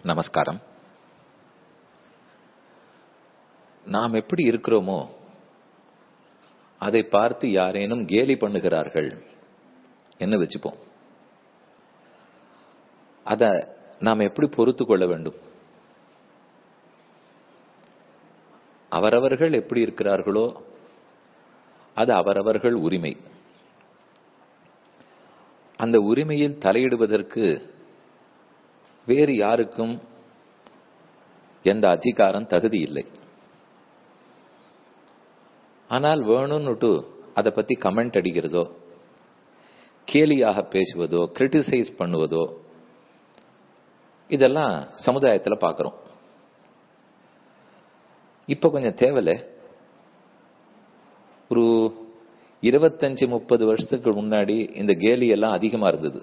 நமஸ்காரம் நாம் எப்படி இருக்கிறோமோ அதை பார்த்து யாரேனும் கேலி பண்ணுகிறார்கள் என்ன வச்சுப்போம் அத நாம் எப்படி பொறுத்து கொள்ள வேண்டும் அவரவர்கள் எப்படி இருக்கிறார்களோ அது அவரவர்கள் உரிமை அந்த உரிமையில் தலையிடுவதற்கு வேறு யாருக்கும் எந்த அதிகாரம் தகுதி இல்லை ஆனால் வேணும்னுட்டு அதை பத்தி கமெண்ட் அடிக்கிறதோ கேலியாக பேசுவதோ கிரிட்டிசைஸ் பண்ணுவதோ இதெல்லாம் சமுதாயத்தில் பார்க்கிறோம் இப்ப கொஞ்சம் தேவையில்ல ஒரு இருபத்தஞ்சு முப்பது வருஷத்துக்கு முன்னாடி இந்த கேலி எல்லாம் அதிகமா இருந்தது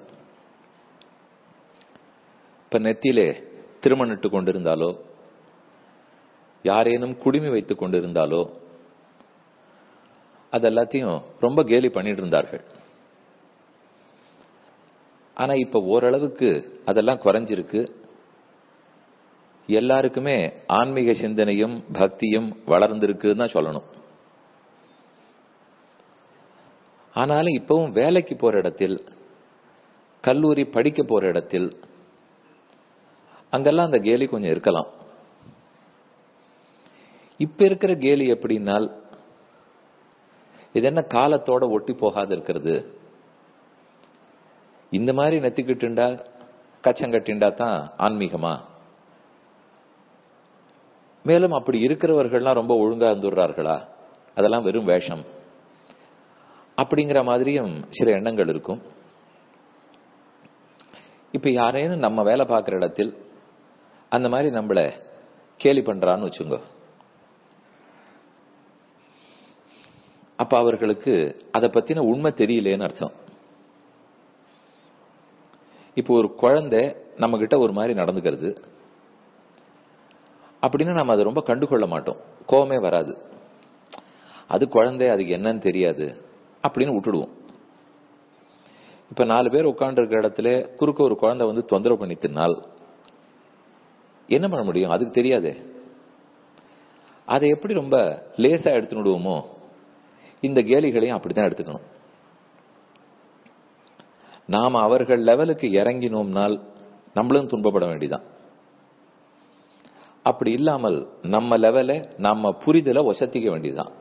இப்ப நெத்தியிலே திருமணிட்டு கொண்டிருந்தாலோ யாரேனும் குடுமி வைத்துக் கொண்டிருந்தாலோ அது எல்லாத்தையும் ரொம்ப கேலி பண்ணிட்டு இருந்தார்கள் ஆனா இப்ப ஓரளவுக்கு அதெல்லாம் குறைஞ்சிருக்கு எல்லாருக்குமே ஆன்மீக சிந்தனையும் பக்தியும் வளர்ந்திருக்குன்னு தான் சொல்லணும் ஆனாலும் இப்பவும் வேலைக்கு போற இடத்தில் கல்லூரி படிக்க போற இடத்தில் அங்கெல்லாம் அந்த கேலி கொஞ்சம் இருக்கலாம் இப்ப இருக்கிற கேலி எப்படின்னால் இது என்ன காலத்தோட ஒட்டி போகாது இருக்கிறது இந்த மாதிரி நெத்திக்கிட்டுண்டா கச்சங்கட்டிண்டா தான் ஆன்மீகமா மேலும் அப்படி இருக்கிறவர்கள்லாம் ரொம்ப ஒழுங்கா இருந்துடுறார்களா அதெல்லாம் வெறும் வேஷம் அப்படிங்கிற மாதிரியும் சில எண்ணங்கள் இருக்கும் இப்ப யாரேனும் நம்ம வேலை பார்க்குற இடத்தில் அந்த மாதிரி நம்மள கேலி பண்றான்னு வச்சுங்க அப்ப அவர்களுக்கு அதை பத்தின உண்மை தெரியலேன்னு அர்த்தம் இப்போ ஒரு குழந்தை நம்ம கிட்ட ஒரு மாதிரி நடந்துக்கிறது அப்படின்னு நம்ம அதை ரொம்ப கண்டுகொள்ள மாட்டோம் கோவமே வராது அது குழந்தை அதுக்கு என்னன்னு தெரியாது அப்படின்னு விட்டுடுவோம் இப்ப நாலு பேர் உட்காந்துருக்க இடத்துல குறுக்க ஒரு குழந்தை வந்து தொந்தரவு பண்ணி தின்னால் என்ன பண்ண முடியும் அதுக்கு தெரியாதே அதை எப்படி ரொம்ப லேசா எடுத்துடுவோமோ இந்த கேலிகளையும் அப்படித்தான் எடுத்துக்கணும் நாம அவர்கள் லெவலுக்கு இறங்கினோம்னால் நம்மளும் துன்பப்பட வேண்டிதான் அப்படி இல்லாமல் நம்ம லெவல நம்ம புரிதலை ஒசத்திக்க வேண்டியதுதான்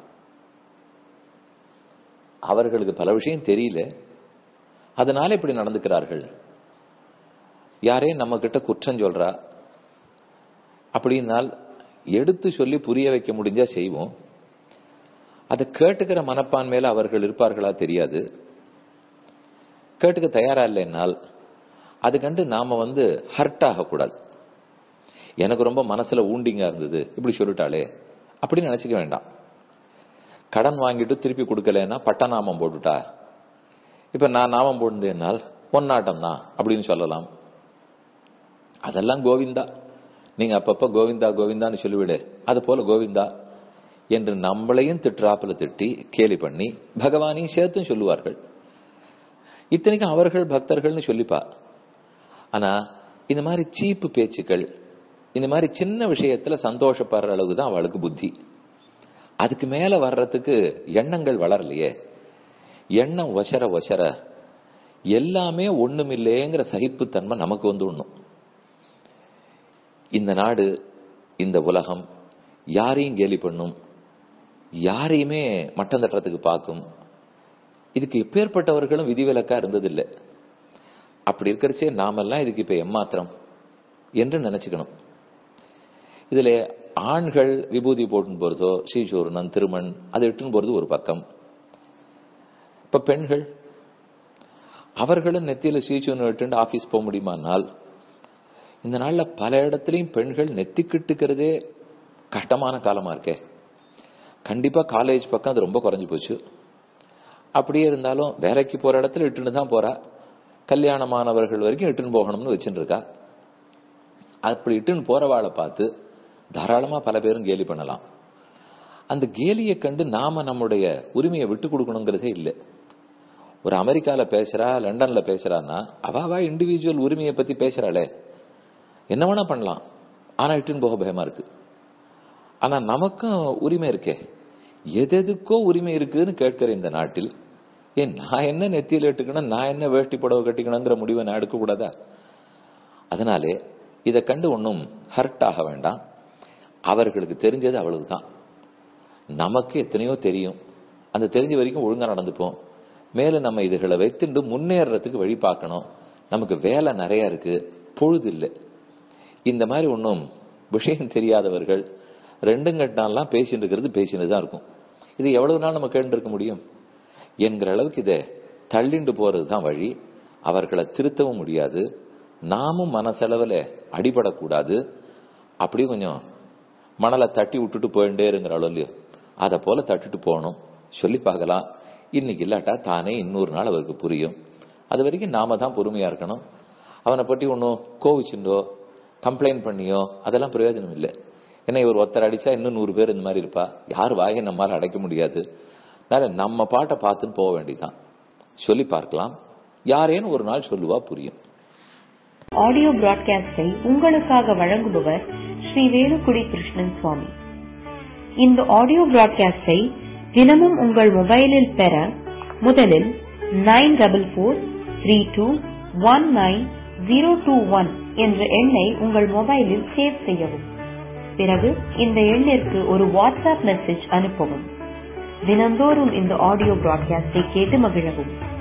அவர்களுக்கு பல விஷயம் தெரியல அதனால இப்படி நடந்துக்கிறார்கள் யாரே நம்ம கிட்ட குற்றம் சொல்றா அப்படின்னால் எடுத்து சொல்லி புரிய வைக்க முடிஞ்சா செய்வோம் அதை கேட்டுக்கிற மனப்பான்மையில அவர்கள் இருப்பார்களா தெரியாது கேட்டுக்க தயாரா இல்லைன்னால் அது கண்டு நாம வந்து ஹர்ட் ஆகக்கூடாது எனக்கு ரொம்ப மனசுல ஊண்டிங்கா இருந்தது இப்படி சொல்லிட்டாளே அப்படின்னு நினைச்சுக்க வேண்டாம் கடன் வாங்கிட்டு திருப்பி கொடுக்கலன்னா பட்டநாமம் போட்டுட்டா இப்ப நான் நாமம் போட்டிருந்தேன்னால் பொன்னாட்டம் தான் அப்படின்னு சொல்லலாம் அதெல்லாம் கோவிந்தா நீங்க அப்பப்ப கோவிந்தா கோவிந்தான்னு சொல்லிவிடு அது போல கோவிந்தா என்று நம்மளையும் திட்டுறாப்புல திட்டி கேலி பண்ணி பகவானையும் சேர்த்தும் சொல்லுவார்கள் இத்தனைக்கும் அவர்கள் பக்தர்கள்னு சொல்லிப்பா ஆனா இந்த மாதிரி சீப்பு பேச்சுக்கள் இந்த மாதிரி சின்ன விஷயத்துல சந்தோஷப்படுற அளவுக்கு தான் அவளுக்கு புத்தி அதுக்கு மேல வர்றதுக்கு எண்ணங்கள் வளரலையே எண்ணம் ஒசர ஒசர எல்லாமே ஒண்ணுமில்லைங்கிற சகிப்புத்தன்மை நமக்கு வந்து ஒண்ணும் இந்த நாடு இந்த உலகம் யாரையும் கேலி பண்ணும் யாரையுமே மட்டம் தட்டுறதுக்கு பார்க்கும் இதுக்கு எப்பேற்பட்டவர்களும் விதிவிலக்கா இருந்ததில்லை அப்படி இருக்கிறச்சே நாமெல்லாம் இதுக்கு இப்ப எம்மாத்திரம் என்று நினைச்சுக்கணும் இதுல ஆண்கள் விபூதி போட்டு போறதோ ஸ்ரீசூர்ணன் திருமண் அதை இட்டுன்னு போறது ஒரு பக்கம் இப்ப பெண்கள் அவர்களும் நெத்தியில ஸ்ரீசூர்ணம் இட்டு ஆபீஸ் போக முடியுமானால் இந்த நாள்ல பல இடத்துலயும் பெண்கள் நெத்திக்கிட்டுக்கிறதே கஷ்டமான காலமா இருக்கே கண்டிப்பா காலேஜ் பக்கம் அது ரொம்ப குறைஞ்சு போச்சு அப்படியே இருந்தாலும் வேலைக்கு போற இடத்துல இட்டுன்னு தான் போறா கல்யாணமானவர்கள் வரைக்கும் இட்டுன்னு போகணும்னு வச்சுட்டு இருக்கா அப்படி இட்டுன்னு போறவாளை பார்த்து தாராளமா பல பேரும் கேலி பண்ணலாம் அந்த கேலியை கண்டு நாம நம்முடைய உரிமையை விட்டு கொடுக்கணுங்கிறதே இல்லை ஒரு அமெரிக்கால பேசுறா லண்டன்ல பேசுறான்னா அவாவா இண்டிவிஜுவல் உரிமையை பத்தி பேசுறாளே என்ன வேணா பண்ணலாம் ஆனா இட்டுன்னு போக பயமா இருக்கு ஆனா நமக்கும் உரிமை இருக்கே எதெதுக்கோ உரிமை இருக்குன்னு கேட்கிற இந்த நாட்டில் ஏன் நான் என்ன நெத்தியில் இட்டுக்கணும் நான் என்ன வேஷ்டி புடவை கட்டிக்கணுங்கிற முடிவை நான் எடுக்க கூடாதா அதனாலே இதை கண்டு ஒன்றும் ஹர்ட் ஆக வேண்டாம் அவர்களுக்கு தெரிஞ்சது அவ்வளவுதான் நமக்கு எத்தனையோ தெரியும் அந்த தெரிஞ்ச வரைக்கும் ஒழுங்கா நடந்துப்போம் மேல நம்ம இதுகளை வைத்துண்டு முன்னேறதுக்கு வழி பார்க்கணும் நமக்கு வேலை நிறைய இருக்கு பொழுது இல்லை இந்த மாதிரி ஒன்றும் விஷயம் தெரியாதவர்கள் ரெண்டும் கட்டாலாம் பேசிட்டு இருக்கிறது பேசினது தான் இருக்கும் இது எவ்வளவு நாள் நம்ம கேட்டு இருக்க முடியும் என்கிற அளவுக்கு இதை தள்ளிண்டு போறது தான் வழி அவர்களை திருத்தவும் முடியாது நாமும் மனசளவில் அடிபடக்கூடாது அப்படி கொஞ்சம் மணலை தட்டி விட்டுட்டு போயிட்டே இருங்கிற அளவு இல்லையோ அதை போல தட்டிட்டு போகணும் சொல்லி பார்க்கலாம் இன்னைக்கு இல்லாட்டா தானே இன்னொரு நாள் அவருக்கு புரியும் அது வரைக்கும் நாம தான் பொறுமையா இருக்கணும் அவனை பற்றி ஒன்றும் கோவிச்சுண்டோ கம்ப்ளைண்ட் பண்ணியோ அதெல்லாம் பிரயோஜனம் இல்லை ஏன்னா இவர் ஒருத்தர் அடிச்சா இன்னும் நூறு பேர் இந்த மாதிரி இருப்பா யார் வாயை நம்மால அடைக்க முடியாது அதனால நம்ம பாட்டை பார்த்துன்னு போக வேண்டியதான் சொல்லி பார்க்கலாம் யாரேன்னு ஒரு நாள் சொல்லுவா புரியும் ஆடியோ பிராட்காஸ்டை உங்களுக்காக வழங்குபவர் ஸ்ரீ வேலுக்குடி கிருஷ்ணன் சுவாமி இந்த ஆடியோ பிராட்காஸ்டை தினமும் உங்கள் மொபைலில் பெற முதலில் nine double four three two one nine zero two one என்ற எண்ணை உங்கள் மொபைலில் சேவ் செய்யவும் பிறகு இந்த எண்ணிற்கு ஒரு வாட்ஸ்அப் மெசேஜ் அனுப்பவும் தினந்தோறும் இந்த ஆடியோ பிராட்காஸ்டை கேட்டு மகிழவும்